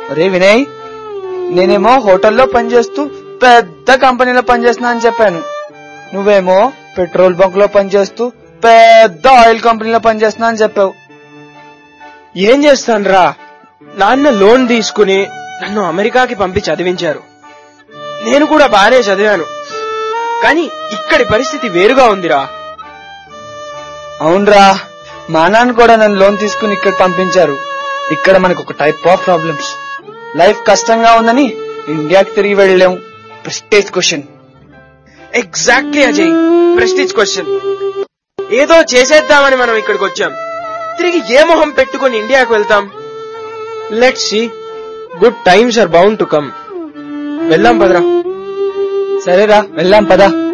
అరే వినయ్ నేనేమో హోటల్లో పనిచేస్తూ పెద్ద కంపెనీలో పనిచేస్తున్నా అని చెప్పాను నువ్వేమో పెట్రోల్ బంక్ లో పనిచేస్తూ పెద్ద ఆయిల్ కంపెనీలో పనిచేస్తున్నా అని చెప్పావు ఏం చేస్తానురా నాన్న లోన్ తీసుకుని నన్ను అమెరికాకి పంపి చదివించారు నేను కూడా బానే చదివాను కానీ ఇక్కడి పరిస్థితి వేరుగా ఉందిరా అవునరా మా నాన్న కూడా నన్ను లోన్ తీసుకుని ఇక్కడ పంపించారు ఇక్కడ మనకు ఒక టైప్ ఆఫ్ ప్రాబ్లమ్స్ లైఫ్ కష్టంగా ఉందని ఇండియాకి తిరిగి వెళ్ళలేము prestige question exactly Ajay prestige question ఏదో చేసేద్దామని మనం ఇక్కడికి వచ్చాం తిరిగి ఏ మొహం పెట్టుకుని ఇండియాకు వెళ్తాం let see good times are bound to come వెళ్దాం పదరా సరేరా వెళ్దాం పదా